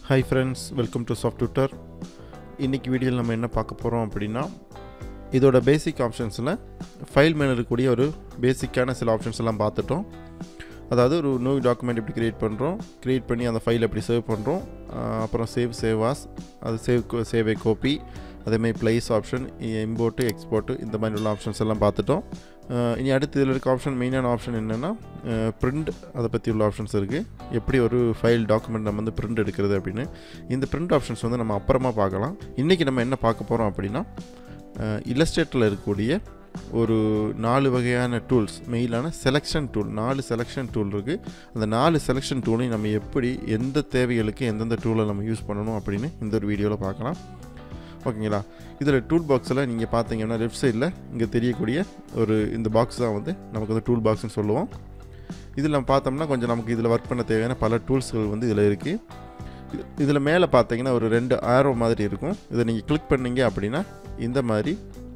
hi friends welcome to soft twitter இன்றைக்கி வீடியோவில் நம்ம என்ன பார்க்க போகிறோம் அப்படின்னா இதோட பேசிக் ஆப்ஷன்ஸில் ஃபைல் மேலே இருக்கக்கூடிய ஒரு பேசிக்கான சில ஆப்ஷன்ஸ் எல்லாம் பார்த்துட்டோம் அதாவது ஒரு நியூ டாக்குமெண்ட் எப்படி க்ரியேட் பண்ணுறோம் க்ரியேட் பண்ணி அந்த ஃபைல் எப்படி சேவ் பண்ணுறோம் அப்புறம் சேவ் சேவாஸ் அது சேவ் சேவ் ஏ கோப்பி அதேமாதிரி ப்ளைஸ் ஆப்ஷன் இம்போர்ட்டு எக்ஸ்போர்ட்டு இந்த மாதிரி உள்ள ஆப்ஷன்ஸ் எல்லாம் பார்த்துட்டோம் அஹ் இனி அடுத்து இதில் இருக்க ஆப்ஷன் மெயினான ஆப்ஷன் என்னென்னா பிரிண்ட் அதை பற்றி உள்ள ஆப்ஷன்ஸ் இருக்குது எப்படி ஒரு ஃபைல் டாக்குமெண்ட் நம்ம வந்து பிரிண்ட் எடுக்கிறது அப்படின்னு இந்த பிரிண்ட் ஆப்ஷன்ஸ் வந்து நம்ம அப்புறமா பார்க்கலாம் இன்றைக்கி நம்ம என்ன பார்க்க போகிறோம் அப்படின்னா இல்லஸ்ட்ரேட்டரில் இருக்கக்கூடிய ஒரு நாலு வகையான டூல்ஸ் மெயிலான செலெக்ஷன் டூல் நாலு செலெக்ஷன் டூல் இருக்குது அந்த நாலு செலெக்ஷன் டூலையும் நம்ம எப்படி எந்த தேவைகளுக்கு எந்தெந்த டூலை நம்ம யூஸ் பண்ணணும் அப்படின்னு இந்த ஒரு வீடியோவில் பார்க்கலாம் ஓகேங்களா இதில் டூல் பாக்ஸில் நீங்கள் பார்த்தீங்கன்னா லெஃப்ட் சைடில் இங்கே தெரியக்கூடிய ஒரு இந்த பாக்ஸ் தான் வந்து நமக்கு வந்து டூல் பாக்ஸ்னு சொல்லுவோம் இதில் நம்ம பார்த்தோம்னா கொஞ்சம் நமக்கு இதில் ஒர்க் பண்ண தேவையான பல டூல்ஸ்கள் வந்து இதில் இருக்குது இதில் மேலே பார்த்தீங்கன்னா ஒரு ரெண்டு ஆரோ மாதிரி இருக்கும் இதை நீங்கள் கிளிக் பண்ணீங்க அப்படின்னா இந்த மாதிரி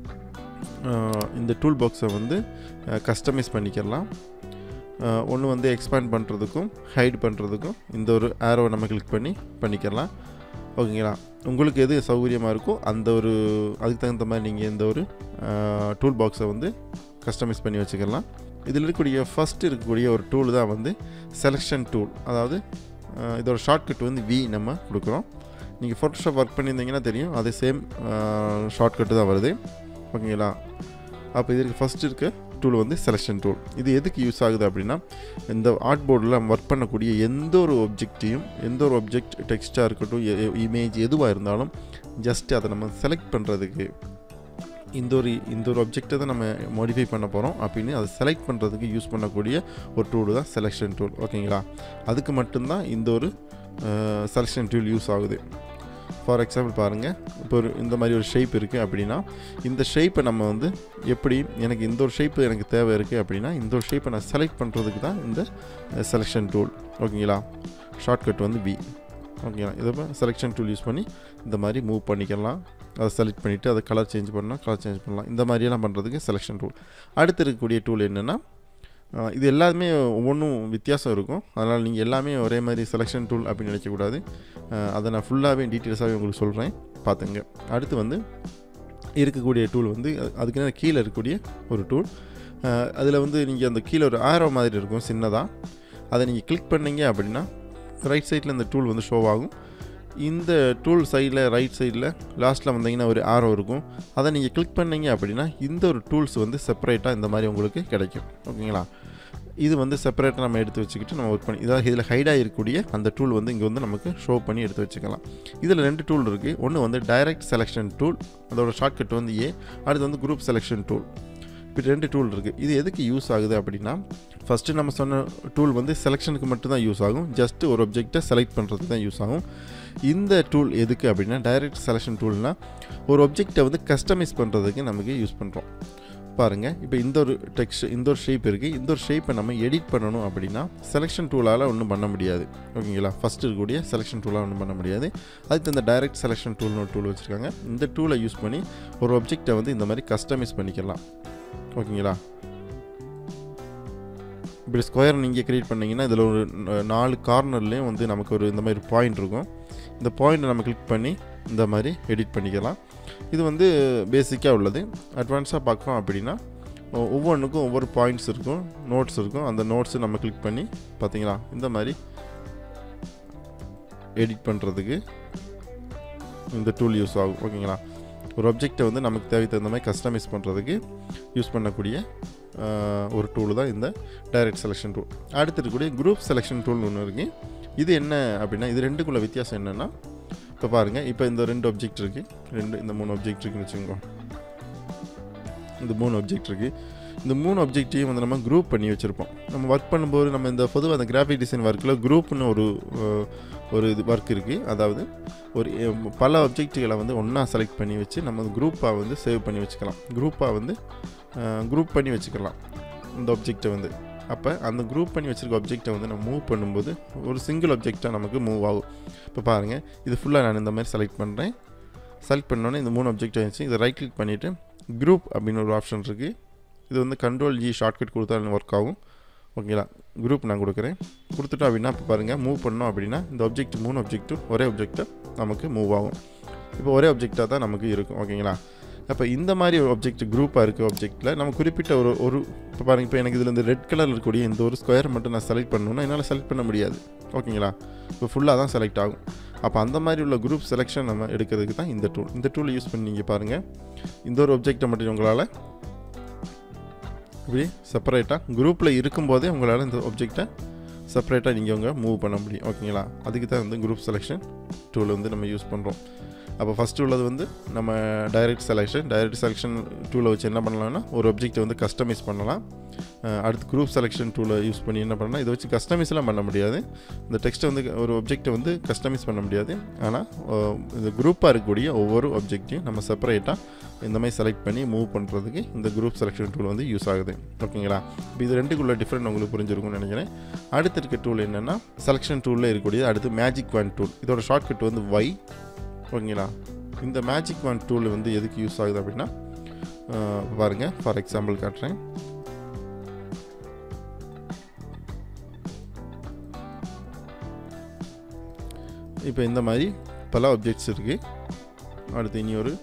அஹ், இந்த டூல் பாக்ஸை வந்து கஸ்டமைஸ் பண்ணிக்கலாம் ஒன்று வந்து எக்ஸ்பேண்ட் பண்ணுறதுக்கும் ஹைட் பண்ணுறதுக்கும் இந்த ஒரு ஆரோவை நம்ம கிளிக் பண்ணி பண்ணிக்கலாம் ஓகேங்களா உங்களுக்கு எது சௌகரியமாக இருக்கோ அந்த ஒரு அதுக்கு தகுந்த மாதிரி நீங்கள் இந்த ஒரு டூல் பாக்ஸை வந்து கஸ்டமைஸ் பண்ணி வச்சுக்கலாம் இதில் இருக்கக்கூடிய ஃபஸ்ட் இருக்கக்கூடிய ஒரு டூல் தான் வந்து செலெக்ஷன் டூல் அதாவது அஹ், இதோட ஷார்ட்கட் வந்து வி நம்ம கொடுக்குறோம் நீங்கள் ஃபோட்டோஷாப் ஒர்க் பண்ணியிருந்தீங்கன்னா தெரியும் அதே சேம் ஷார்ட்கட்டு தான் வருது ஓகேங்களா அப்போ இதற்கு ஃபஸ்ட் இருக்க டூல் வந்து செலெக்ஷன் டூல் இது எதுக்கு யூஸ் ஆகுது அப்படின்னா இந்த ஆர்ட் போர்டில் நம்ம ஒர்க் பண்ணக்கூடிய எந்த ஒரு ஒப்ஜெக்டையும் எந்த ஒரு ஒப்ஜெக்ட் டெக்ஸ்ட்டாக இருக்கட்டும் இமேஜ் எதுவாக இருந்தாலும் ஜஸ்ட் அதை நம்ம செலக்ட் பண்ணுறதுக்கு இந்த ஒரு இந்த ஒரு ஒப்ஜெக்டை தான் நம்ம மாடிஃபை பண்ண போகிறோம் அப்படின்னு அதை செலக்ட் பண்ணுறதுக்கு யூஸ் பண்ணக்கூடிய ஒரு டூல் தான் செலெக்ஷன் டூல் ஓகேங்களா அதுக்கு மட்டும்தான் இந்த ஒரு செலெக்ஷன் டூல் யூஸ் ஆகுது ஃபார் எக்ஸாம்பிள் பாருங்கள் இப்போ ஒரு இந்த மாதிரி ஒரு ஷேப் இருக்குது அப்படின்னா இந்த ஷேப்பை நம்ம வந்து எப்படி எனக்கு இந்த ஒரு ஷேப்பு எனக்கு தேவை இருக்குது அப்படின்னா இந்த ஒரு ஷேப்பை நான் செலக்ட் பண்ணுறதுக்கு தான் இந்த செலெக்ஷன் டூல் ஓகேங்களா ஷார்ட்கட் வந்து பி ஓகேங்களா இதை செலெக்ஷன் டூல் யூஸ் பண்ணி இந்த மாதிரி மூவ் பண்ணிக்கலாம் அதை செலக்ட் பண்ணிவிட்டு அதை கலர் சேஞ்ச் பண்ணால் கலர் சேஞ்ச் பண்ணலாம் இந்த மாதிரியெல்லாம் பண்ணுறதுக்கு செலெக்ஷன் டூல் அடுத்து இருக்கக்கூடிய டூல் என்னென்னா ஆஹ் இது எல்லாமே ஒவ்வொன்றும் வித்தியாசம் இருக்கும் அதனால் நீங்கள் எல்லாமே ஒரே மாதிரி செலெக்ஷன் டூல் அப்படின்னு நினைக்கக்கூடாது ஆஹ் அதை நான் ஃபுல்லாகவே டீட்டெயில்ஸாகவே உங்களுக்கு சொல்கிறேன் பார்த்துங்க அடுத்து வந்து இருக்கக்கூடிய டூல் வந்து அது- அதுக்கு நேரா கீழே இருக்கக்கூடிய ஒரு டூல் அதில் வந்து நீங்கள் அந்த கீழே ஒரு ஆரோ மாதிரி இருக்கும் சின்னதாக அதை நீங்கள் கிளிக் பண்ணீங்க அப்படின்னா ரைட் சைடில் இந்த டூல் வந்து ஷோ ஆகும் இந்த டூல் சைடில் ரைட் சைடில் லாஸ்ட்டில் வந்தீங்கன்னா ஒரு ஆரோ இருக்கும் அதை நீங்கள் கிளிக் பண்ணீங்க அப்படின்னா இந்த ஒரு டூல்ஸ் வந்து செப்பரேட்டாக இந்த மாதிரி உங்களுக்கு கிடைக்கும் ஓகேங்களா இது வந்து செப்பரேட்டாக நம்ம எடுத்து வச்சுக்கிட்டு நம்ம ஒர்க் பண்ணி இதாவது இதில் ஹைடாக இருக்கக்கூடிய அந்த டூல் வந்து இங்கே வந்து நமக்கு ஷோ பண்ணி எடுத்து வச்சுக்கலாம் இதில் ரெண்டு டூல் இருக்குது ஒன்று வந்து டைரக்ட் செலெக்ஷன் டூல் அதோட ஷார்ட்கட் வந்து ஏ அடுத்து வந்து குரூப் செலெக்ஷன் டூல் இப்படி ரெண்டு டூல் இருக்குது இது எதுக்கு யூஸ் ஆகுது அப்படின்னா ஃபஸ்ட்டு நம்ம சொன்ன டூல் வந்து செலெக்ஷனுக்கு மட்டும்தான் யூஸ் ஆகும் ஜஸ்ட் ஒரு ஒப்ஜெக்டை செலக்ட் பண்ணுறதுக்கு தான் யூஸ் ஆகும் இந்த டூல் எதுக்கு அப்படின்னா டைரக்ட் செலெக்ஷன் டூல்னால் ஒரு ஒப்ஜெக்டை வந்து கஸ்டமைஸ் பண்ணுறதுக்கு நமக்கு யூஸ் பண்ணுறோம் பாருங்கள் இப்போ இந்த ஒரு டெக்ஸ்ட் இந்த ஒரு ஷேப் இருக்குது இந்த ஒரு ஷேப்பை நம்ம எடிட் பண்ணணும் அப்படின்னா செலெக்ஷன் டூலால் ஒன்றும் பண்ண முடியாது ஓகேங்களா ஃபஸ்ட்டு இருக்கக்கூடிய செலெக்ஷன் டூலாக ஒன்றும் பண்ண முடியாது அதுக்கு இந்த டைரக்ட் செலெக்ஷன் டூல்னு ஒரு டூல் வச்சுருக்காங்க இந்த டூலை யூஸ் பண்ணி ஒரு ஒப்ஜெக்டை வந்து இந்த மாதிரி கஸ்டமைஸ் பண்ணிக்கலாம் ஓகேங்களா இப்படி ஸ்கொயர் நீங்கள் க்ரியேட் பண்ணீங்கன்னா இதில் ஒரு ந- நாலு கார்னர்லேயும் வந்து நமக்கு ஒரு இந்த மாதிரி பாயிண்ட் இருக்கும் இந்த பாயிண்ட்டை நம்ம கிளிக் பண்ணி இந்த மாதிரி எடிட் பண்ணிக்கலாம் இது வந்து பேசிக்காக உள்ளது அட்வான்ஸாக பார்க்குறோம் அப்படின்னா ஒ- ஒவ்வொன்றுக்கும் ஒவ்வொரு பாயிண்ட்ஸ் இருக்கும் நோட்ஸ் இருக்கும் அந்த நோட்ஸை நம்ம கிளிக் பண்ணி பார்த்தீங்களா இந்த மாதிரி எடிட் பண்ணுறதுக்கு இந்த டூல் யூஸ் ஆகும் ஓகேங்களா ஒரு ஒப்ஜெக்டை வந்து நமக்கு தேவை தகுந்த மாதிரி கஸ்டமைஸ் பண்ணுறதுக்கு யூஸ் பண்ணக்கூடிய ஆஹ், ஒரு டூல் தான் இந்த டைரக்ட் செலெக்ஷன் டூல் அடுத்து இருக்கக்கூடிய குரூப் செலெக்ஷன் டூல்னு ஒன்று இருக்குது இது என்ன அப்படின்னா இது ரெண்டுக்குள்ள வித்தியாசம் என்னென்னா இப்போ பாருங்கள் இப்போ இந்த ரெண்டு ஒப்ஜெக்ட் இருக்குது ரெண்டு இந்த மூணு ஒப்ஜெக்ட் இருக்குன்னு வச்சுக்கோங்க இந்த மூணு ஒப்ஜெக்ட் இருக்குது இந்த மூணு ஒப்ஜெக்டையும் வந்து நம்ம குரூப் பண்ணி வச்சுருப்போம் நம்ம ஒர்க் பண்ணும்போது நம்ம இந்த பொதுவாக அந்த கிராஃபிக் டிசைன் ஒர்க்கில் குரூப்னு ஒரு அஹ், ஒரு இது ஒர்க் இருக்குது அதாவது ஒரு அஹ், பல ஒப்ஜெக்ட்டுகளை வந்து ஒன்றா செலக்ட் பண்ணி வச்சு நம்ம குரூப்பாக வந்து சேவ் பண்ணி வச்சுக்கலாம் குரூப்பாக வந்து குரூப் பண்ணி வச்சுக்கலாம் இந்த ஒப்ஜெக்டை வந்து அப்போ அந்த குரூப் பண்ணி வச்சுருக்க ஒப்ஜெக்டை வந்து நம்ம மூவ் பண்ணும்போது ஒரு சிங்கிள் ஒப்ஜெக்டாக நமக்கு மூவ் ஆகும் இப்போ பாருங்கள் இது ஃபுல்லாக நான் இந்த மாதிரி செலக்ட் பண்ணுறேன் செலக்ட் பண்ணோன்னே இந்த மூணு ஒப்ஜெக்ட் வச்சு இதை ரைட் கிளிக் பண்ணிவிட்டு குரூப் அப்படின்னு ஒரு ஆப்ஷன் இருக்குது இது வந்து கண்ட்ரோல் ஜி ஷார்ட்கட் கொடுத்தா ஒர்க் ஆகும் ஓகேங்களா குரூப் நான் கொடுக்குறேன் கொடுத்துட்டோம் அப்படின்னா இப்போ பாருங்கள் மூவ் பண்ணோம் அப்படின்னா இந்த ஆப்ஜெக்ட் மூணு ஆப்ஜெக்ட்டும் ஒரே ஆப்ஜெக்டாக நமக்கு மூவ் ஆகும் இப்போ ஒரே ஆப்ஜெக்டாக தான் நமக்கு இருக்கும் ஓகேங்களா அப்போ இந்த மாதிரி ஒரு ஆப்ஜெக்ட் குரூப்பாக இருக்க ஆப்ஜெக்ட்டில் நம்ம குறிப்பிட்ட ஒரு ஒரு இப்போ பாருங்க இப்போ எனக்கு இதில் இந்த ரெட் கலரில் இருக்கக்கூடிய இந்த ஒரு ஸ்கொயர் மட்டும் நான் செலக்ட் பண்ணணும்னா என்னால் செலக்ட் பண்ண முடியாது ஓகேங்களா இப்போ ஃபுல்லாக தான் செலக்ட் ஆகும் அப்போ அந்த மாதிரி உள்ள குரூப் செலெக்ஷன் நம்ம எடுக்கிறதுக்கு தான் இந்த டூல் இந்த டூல் யூஸ் பண்ணி நீங்கள் பாருங்கள் இந்த ஒரு ஆப்ஜெக்டை மட்டும் உங்களால் இப்படி செப்பரேட்டாக குரூப்பில் இருக்கும்போதே உங்களால் இந்த ஆப்ஜெக்டை செப்பரேட்டாக நீங்கள் உங்கள் மூவ் பண்ண முடியும் ஓகேங்களா அதுக்கு தான் வந்து குரூப் செலெக்ஷன் டூல் வந்து நம்ம யூஸ் பண்ணுறோம் அப்போ ஃபஸ்ட்டு உள்ளது வந்து நம்ம டைரக்ட் செலெக்ஷன் டைரக்ட் செலெக்ஷன் டூலை வச்சு என்ன பண்ணலாம்னா ஒரு ஆப்ஜெக்ட்டை வந்து கஸ்டமைஸ் பண்ணலாம் அஹ் அடுத்து குரூப் செலெக்ஷன் டூலை யூஸ் பண்ணி என்ன பண்ணலாம் இதை வச்சு கஸ்டமைஸ்லாம் பண்ண முடியாது இந்த டெக்ஸ்ட்டை வந்து ஒரு ஆப்ஜெக்ட்டை வந்து கஸ்டமைஸ் பண்ண முடியாது ஆனால் அஹ் இந்த குரூப்பாக இருக்கக்கூடிய ஒவ்வொரு ஆப்ஜெக்ட்டையும் நம்ம செப்பரேட்டாக இந்த மாதிரி செலக்ட் பண்ணி மூவ் பண்ணுறதுக்கு இந்த குரூப் செலெக்ஷன் டூல் வந்து யூஸ் ஆகுது ஓகேங்களா இப்போ இது ரெண்டுக்குள்ள டிஃப்ரெண்ட் உங்களுக்கு புரிஞ்சிருக்கும்னு நினைக்கிறேன் அடுத்து இருக்க டூல் என்னென்னா செலெக்ஷன் டூலில் இருக்கக்கூடிய அடுத்து மேஜிக் ஒன் டூல் இதோட ஷார்ட்கட் வந்து ஒய் ஓகேங்களா இந்த மேஜிக் ஒன் டூல் வந்து எதுக்கு யூஸ் ஆகுது அப்படின்னா அஹ் பாருங்கள் ஃபார் எக்ஸாம்பிள் காட்டுறேன் இப்போ இந்த மாதிரி பல ஆப்ஜெக்ட்ஸ் இருக்குது அடுத்து இனி ஒரு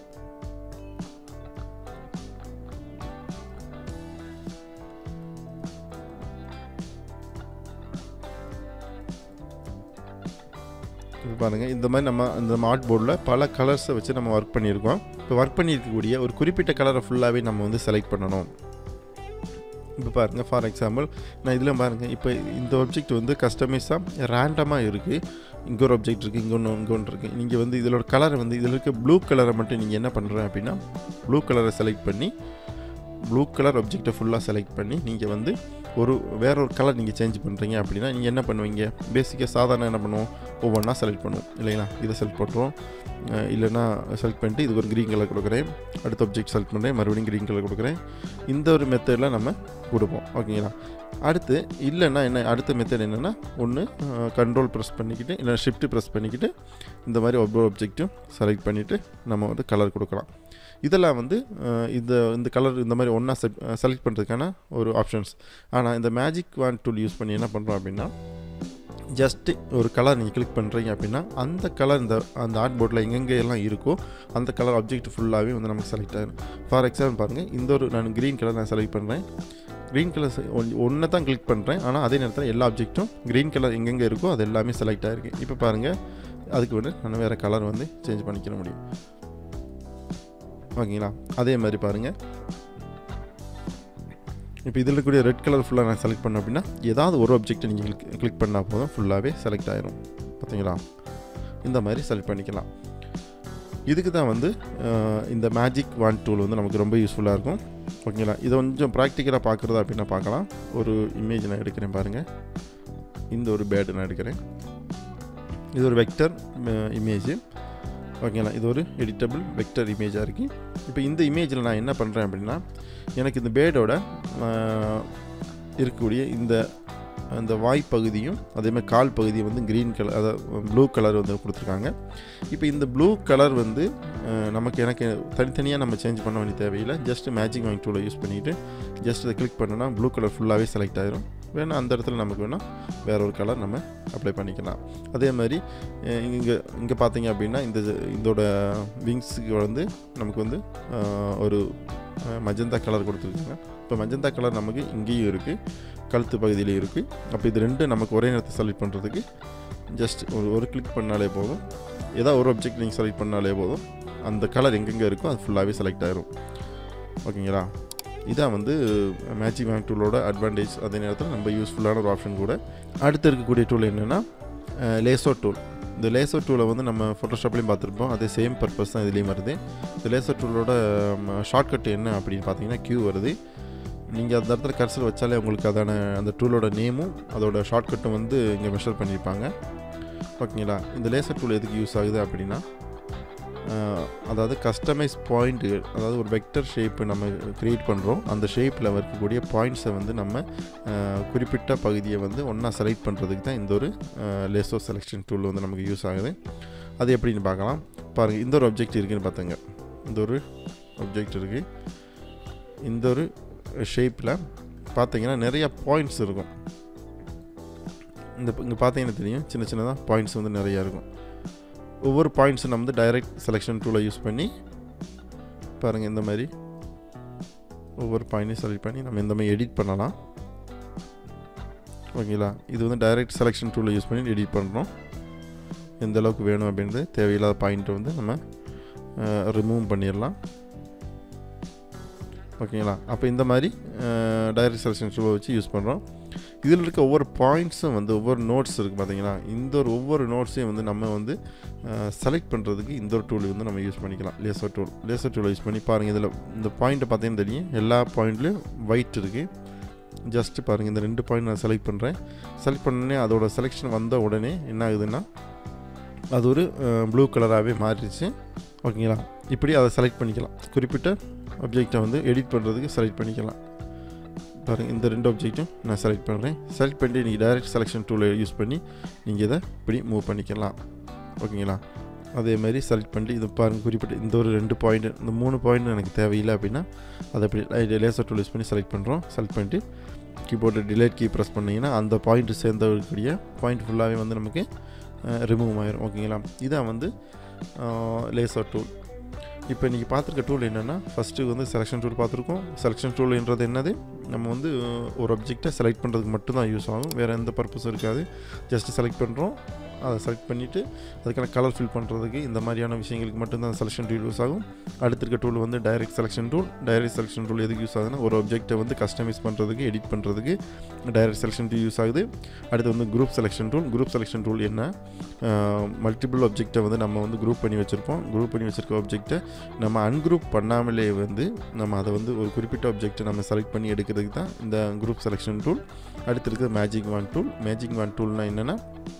இப்போ பாருங்கள் இந்த மாதிரி நம்ம இந்த மார்ட் போர்டில் பல கலர்ஸை வச்சு நம்ம ஒர்க் பண்ணியிருக்கோம் இப்போ ஒர்க் பண்ணியிருக்கக்கூடிய ஒரு குறிப்பிட்ட கலரை ஃபுல்லாகவே நம்ம வந்து செலக்ட் பண்ணணும் இப்போ பாருங்கள் ஃபார் எக்ஸாம்பிள் நான் இதில் பாருங்கள் இப்போ இந்த ஆப்ஜெக்ட் வந்து கஸ்டமைஸாக ரேண்டமாக இருக்குது இங்கே ஒரு ஆப்ஜெக்ட் இருக்குது இங்கே ஒன்று இங்கே ஒன்று இருக்குது நீங்கள் வந்து இதில் ஒரு கலரை வந்து இதில் இருக்க ப்ளூ கலரை மட்டும் நீங்கள் என்ன பண்ணுறேன் அப்படின்னா ப்ளூ கலரை செலக்ட் பண்ணி ப்ளூ கலர் ஆப்ஜெக்டை ஃபுல்லாக செலக்ட் பண்ணி நீங்கள் வந்து ஒரு வேற ஒரு கலர் நீங்கள் சேஞ்ச் பண்ணுறீங்க அப்படின்னா நீங்கள் என்ன பண்ணுவீங்க பேசிக்காக சாதாரண என்ன பண்ணுவோம் ஒவ்வொன்றா செலக்ட் பண்ணுவோம் இல்லைங்களா இதை செலக்ட் பண்ணுறோம் அஹ் இல்லைன்னா செலக்ட் பண்ணிட்டு இதுக்கு ஒரு க்ரீன் கலர் கொடுக்குறேன் அடுத்த ஆப்ஜெக்ட் செலக்ட் பண்ணுறேன் மறுபடியும் க்ரீன் கலர் கொடுக்குறேன் இந்த ஒரு மெத்தடில் நம்ம கொடுப்போம் ஓகேங்களா அடுத்து இல்லைன்னா என்ன அடுத்த மெத்தட் என்னென்னா ஒன்று கண்ட்ரோல் ப்ரெஸ் பண்ணிக்கிட்டு இல்லை ஷிஃப்ட் ப்ரெஸ் பண்ணிக்கிட்டு இந்த மாதிரி ஒவ்வொரு ஆப்ஜெக்ட்டும் செலக்ட் பண்ணிவிட்டு நம்ம வந்து கலர் கொடுக்கலாம் இதெல்லாம் வந்து அஹ், இந்த இந்த கலர் இந்த மாதிரி ஒன்றா செலக்ட் பண்ணுறதுக்கான ஒரு ஆப்ஷன்ஸ் ஆனால் இந்த மேஜிக் வான் டூல் யூஸ் பண்ணி என்ன பண்ணுறோம் அப்படின்னா ஜஸ்ட்டு ஒரு கலர் நீங்கள் கிளிக் பண்ணுறீங்க அப்படின்னா அந்த கலர் இந்த அந்த ஆர்ட் போர்டில் எங்கெங்கே எல்லாம் இருக்கோ அந்த கலர் ஆப்ஜெக்ட் ஃபுல்லாகவே வந்து நமக்கு செலக்ட் ஆகிடும் ஃபார் எக்ஸாம்பிள் பாருங்கள் இந்த ஒரு நான் க்ரீன் கலர் நான் செலக்ட் பண்ணுறேன் க்ரீன் கலர் ஒன்றை தான் கிளிக் பண்ணுறேன் ஆனால் அதே நேரத்தில் எல்லா ஆப்ஜெக்ட்டும் க்ரீன் கலர் எங்கெங்கே இருக்கோ அது எல்லாமே செலக்ட் ஆகிருக்கு இப்போ பாருங்கள் அதுக்கு வந்து நான் வேறு கலர் வந்து சேஞ்ச் பண்ணிக்கிற முடியும் ஓகேங்களா அதே மாதிரி பாருங்கள் இப்போ இதில் இருக்கக்கூடிய ரெட் கலர் ஃபுல்லாக நான் செலக்ட் பண்ணேன் அப்படின்னா ஏதாவது ஒரு ஆப்ஜெக்ட்டை நீங்கள் கிளிக் கிளிக் பண்ணால் போதும் ஃபுல்லாகவே செலக்ட் ஆயிரும் பார்த்தீங்களா இந்த மாதிரி செலக்ட் பண்ணிக்கலாம் இதுக்கு தான் வந்து அஹ், இந்த மேஜிக் வான் டூல் வந்து நமக்கு ரொம்ப யூஸ்ஃபுல்லாக இருக்கும் ஓகேங்களா இதை கொஞ்சம் ப்ராக்டிக்கலாக பார்க்குறதா அப்படின்னா பார்க்கலாம் ஒரு இமேஜ் நான் எடுக்கிறேன் பாருங்கள் இந்த ஒரு பேடு நான் எடுக்கிறேன் இது ஒரு வெக்டர் இமேஜ் ஓகேங்களா இது ஒரு எடிட்டபிள் வெக்டர் இமேஜாக இருக்குது இப்போ இந்த இமேஜில் நான் என்ன பண்ணுறேன் அப்படின்னா எனக்கு இந்த பேடோட இருக்கக்கூடிய இந்த அந்த வாய் பகுதியும் அதே மாதிரி கால் பகுதியும் வந்து க்ரீன் கலர் அதாவது ப்ளூ கலர் வந்து கொடுத்துருக்காங்க இப்போ இந்த ப்ளூ கலர் வந்து அஹ், நமக்கு எனக்கு தனித்தனியாக நம்ம சேஞ்ச் பண்ண வேண்டிய தேவையில்லை ஜஸ்ட் மேஜிக் வாங்கி டூலை யூஸ் பண்ணிவிட்டு ஜஸ்ட் இதை கிளிக் பண்ணோன்னா ப்ளூ கலர் ஃபுல்லாகவே செலக்ட் ஆயிரும் வேணால் அந்த இடத்துல நமக்கு வேணால் வேற ஒரு கலர் நம்ம அப்ளை பண்ணிக்கலாம் அதே மாதிரி இங்கே இங்கே பார்த்தீங்க அப்படின்னா இந்த இதோட விங்ஸுக்கு வந்து நமக்கு வந்து அஹ், ஒரு மஜந்தா கலர் கொடுத்துருக்காங்க இப்போ மஜந்தா கலர் நமக்கு இங்கேயும் இருக்குது கழுத்து பகுதியிலையும் இருக்குது அப்போ இது ரெண்டும் நமக்கு ஒரே நேரத்தை செலக்ட் பண்ணுறதுக்கு ஜஸ்ட் ஒரு ஒரு கிளிக் பண்ணாலே போதும் ஏதாவது ஒரு ஆப்ஜெக்ட் நீங்கள் செலக்ட் பண்ணாலே போதும் அந்த கலர் எங்கெங்கே இருக்கோ அது ஃபுல்லாகவே செலக்ட் ஆயிரும் ஓகேங்களா இதான் வந்து மேஜிக் மேக் டூலோட அட்வான்டேஜ் அதே நேரத்தில் நம்ம யூஸ்ஃபுல்லான ஒரு ஆப்ஷன் கூட அடுத்து இருக்கக்கூடிய டூல் என்னென்னா லேசோ டூல் இந்த லேசர் டூலை வந்து நம்ம ஃபோட்டோஷாப்லேயும் பார்த்துருப்போம் அதே சேம் பர்பஸ் தான் இதுலேயும் வருது இந்த லேசர் டூலோட ஷார்ட்கட் என்ன அப்படின்னு பார்த்தீங்கன்னா கியூ வருது நீங்கள் அந்த இடத்துல கர்சர் வச்சாலே உங்களுக்கு அதான அந்த டூலோட நேமும் அதோட ஷார்ட்கட்டும் வந்து இங்கே மெஷர் பண்ணியிருப்பாங்க ஓகேங்களா இந்த லேசர் டூல் எதுக்கு யூஸ் ஆகுது அப்படின்னா அஹ், அதாவது கஸ்டமைஸ் பாயிண்ட் அதாவது ஒரு வெக்டர் ஷேப்பு நம்ம க்ரியேட் பண்ணுறோம் அந்த ஷேப்பில் இருக்கக்கூடிய பாயிண்ட்ஸை வந்து நம்ம அஹ், குறிப்பிட்ட பகுதியை வந்து ஒன்றா செலக்ட் பண்ணுறதுக்கு தான் இந்த ஒரு லேசோ செலெக்ஷன் டூல் வந்து நமக்கு யூஸ் ஆகுது அது எப்படின்னு பார்க்கலாம் பாருங்கள் இந்த ஒரு ஆப்ஜெக்ட் இருக்குன்னு பார்த்துங்க இந்த ஒரு ஆப்ஜெக்ட் இருக்குது இந்த ஒரு ஷேப்பில் பார்த்தீங்கன்னா நிறைய பாயிண்ட்ஸ் இருக்கும் இந்த இங்கே பார்த்தீங்கன்னா தெரியும் சின்ன சின்னதாக பாயிண்ட்ஸ் வந்து நிறையா இருக்கும் ஒவ்வொரு பாயிண்ட்ஸும் நம்ம வந்து டைரக்ட் செலெக்ஷன் டூலை யூஸ் பண்ணி பாருங்கள் இந்த மாதிரி ஒவ்வொரு பாயிண்ட்டையும் செலக்ட் பண்ணி நம்ம இந்த மாதிரி எடிட் பண்ணலாம் ஓகேங்களா இது வந்து டைரக்ட் செலெக்ஷன் டூலை யூஸ் பண்ணி எடிட் பண்ணுறோம் எந்த அளவுக்கு வேணும் அப்படின்றது தேவையில்லாத பாயிண்ட்டை வந்து நம்ம ரிமூவ் பண்ணிடலாம் ஓகேங்களா அப்போ இந்த மாதிரி டைரக்ட் செலெக்ஷன் டூலை வச்சு யூஸ் பண்ணுறோம் இதில் இருக்க ஒவ்வொரு பாயிண்ட்ஸும் வந்து ஒவ்வொரு நோட்ஸ் இருக்குது பார்த்தீங்களா இந்த ஒரு ஒவ்வொரு நோட்ஸையும் வந்து நம்ம வந்து செலக்ட் பண்ணுறதுக்கு இந்த ஒரு டூல் வந்து நம்ம யூஸ் பண்ணிக்கலாம் லேசர் டூல் லேசர் டூலை யூஸ் பண்ணி பாருங்கள் இதில் இந்த பாயிண்ட்டை பார்த்தீங்கன்னா தெரியும் எல்லா பாயிண்ட்லேயும் ஒயிட் இருக்குது ஜஸ்ட்டு பாருங்கள் இந்த ரெண்டு பாயிண்ட் நான் செலக்ட் பண்ணுறேன் செலக்ட் பண்ணோடனே அதோட செலெக்ஷன் வந்த உடனே என்ன ஆகுதுன்னா அது ஒரு ப்ளூ கலராகவே மாறிடுச்சு ஓகேங்களா இப்படி அதை செலக்ட் பண்ணிக்கலாம் குறிப்பிட்ட அப்ஜெக்டை வந்து எடிட் பண்ணுறதுக்கு செலக்ட் பண்ணிக்கலாம் பாருங்கள் இந்த ரெண்டு ஆப்ஜெக்ட்டும் நான் செலக்ட் பண்ணுறேன் செலக்ட் பண்ணிட்டு நீங்கள் டைரக்ட் செலெக்ஷன் டூலை யூஸ் பண்ணி நீங்கள் இதை இப்படி மூவ் பண்ணிக்கலாம் ஓகேங்களா அதே மாதிரி செலக்ட் பண்ணிட்டு இது பாருங்கள் குறிப்பிட்ட இந்த ஒரு ரெண்டு பாயிண்ட் இந்த மூணு பாயிண்ட் எனக்கு தேவையில்லை அப்படின்னா அதை அப்படி லேசர் டூல் யூஸ் பண்ணி செலக்ட் பண்ணுறோம் செலக்ட் பண்ணிட்டு கீபோர்டு டிலேட் கீ ப்ரெஸ் பண்ணிங்கன்னா அந்த பாயிண்ட் சேர்ந்தக்கூடிய பாயிண்ட் ஃபுல்லாகவே வந்து நமக்கு ரிமூவ் ஆயிரும் ஓகேங்களா இதான் வந்து லேசர் டூல் இப்போ இன்றைக்கி பார்த்துருக்க டூல் என்னென்னா ஃபஸ்ட்டு வந்து செலெக்ஷன் டூல் பார்த்துருக்கோம் செலெக்ஷன் டூல்ன்றது என்னது நம்ம வந்து ஒரு அப்ஜெக்டை செலக்ட் பண்ணுறதுக்கு மட்டும்தான் யூஸ் ஆகும் வேறு எந்த பர்பஸும் இருக்காது ஜஸ்ட்டு செலக்ட் பண்ணுறோம் அதை செலக்ட் பண்ணிவிட்டு அதுக்கான கலர் ஃபில் பண்ணுறதுக்கு இந்த மாதிரியான விஷயங்களுக்கு மட்டும்தான் செலெக்ஷன் டூல் யூஸ் ஆகும் அடுத்து இருக்க டூல் வந்து direct selection tool direct selection tool எதுக்கு யூஸ் ஆகுதுன்னா ஒரு அப்ஜெக்ட்டை வந்து கஸ்டமைஸ் பண்ணுறதுக்கு எடிட் பண்ணுறதுக்கு டைரக்ட் செலெக்ஷன் டூல் யூஸ் ஆகுது அடுத்து வந்து group selection tool group selection tool என்ன மல்டிபிள் அப்ஜெக்டை வந்து நம்ம வந்து குரூப் பண்ணி வச்சுருப்போம் குரூப் பண்ணி வச்சுருக்க அப்ஜெக்ட்டை நம்ம அன்குரூப் பண்ணாமலே வந்து நம்ம அதை வந்து ஒரு குறிப்பிட்ட அப்ஜெக்ட்டை நம்ம செலக்ட் பண்ணி எடுக்கிறதுக்கு தான் இந்த குரூப் செலெக்ஷன் டூல் அடுத்து இருக்கிறது magic wand tool magic wand டூல்னால் என்னென்னா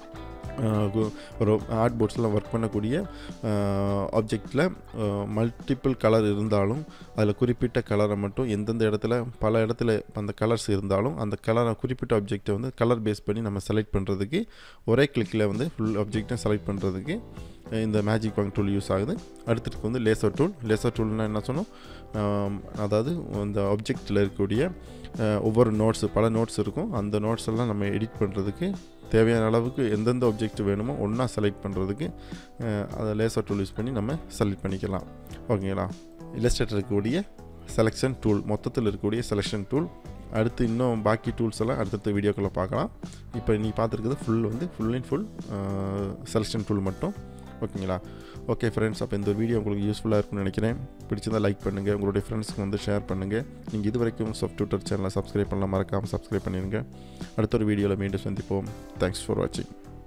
ஒரு ஆர்ட் போர்ட்ஸில் ஒர்க் பண்ணக்கூடிய ஆப்ஜெக்டில் மல்டிபிள் கலர் இருந்தாலும் அதில் குறிப்பிட்ட கலரை மட்டும் எந்தெந்த இடத்துல பல இடத்துல அந்த கலர்ஸ் இருந்தாலும் அந்த கலரை குறிப்பிட்ட ஆப்ஜெக்டை வந்து கலர் பேஸ் பண்ணி நம்ம செலக்ட் பண்ணுறதுக்கு ஒரே கிளிக்கில் வந்து ஃபுல் ஆப்ஜெக்டை செலக்ட் பண்ணுறதுக்கு இந்த மேஜிக் பாங் டூல் யூஸ் ஆகுது அடுத்துட்டு வந்து லேசர் டூல் லேசர் டூல்னால் என்ன சொன்னோம் அதாவது அந்த ஆப்ஜெக்டில் இருக்கக்கூடிய ஒவ்வொரு நோட்ஸ் பல நோட்ஸ் இருக்கும் அந்த நோட்ஸ் எல்லாம் நம்ம எடிட் பண்ணுறதுக்கு தேவையான அளவுக்கு எந்தெந்த ஆப்ஜெக்ட் வேணுமோ ஒன்றா செலக்ட் பண்ணுறதுக்கு அதை லேசர் டூல் யூஸ் பண்ணி நம்ம செலக்ட் பண்ணிக்கலாம் ஓகேங்களா இல்லஸ்ட்ரேட்டர் இருக்கக்கூடிய செலெக்ஷன் டூல் மொத்தத்தில் இருக்கக்கூடிய செலெக்ஷன் டூல் அடுத்து இன்னும் பாக்கி டூல்ஸ் எல்லாம் அடுத்தடுத்த வீடியோக்குள்ளே பார்க்கலாம் இப்போ நீ பார்த்துருக்குறது ஃபுல் வந்து full and full selection tool மட்டும் ஓகேங்களா ஓகே ஃப்ரெண்ட்ஸ் அப்போ இந்த வீடியோ உங்களுக்கு யூஸ்ஃபுல்லாக இருக்கும்னு நினைக்கிறேன் பிடிச்சிருந்தால் லைக் பண்ணுங்கள் உங்களுடைய ஃப்ரெண்ட்ஸ்க்கு வந்து ஷேர் பண்ணுங்கள் நீங்கள் இது வரைக்கும் சாஃப்ட் ட்விட்டர் சேனலை சப்ஸ்கிரைப் பண்ணலாம் மறக்காமல் சப்ஸ்கிரைப் பண்ணிடுங்க அடுத்த ஒரு வீடியோவில் மீண்டும் சந்திப்போம் தேங்க்ஸ் ஃபார் வாட்சிங்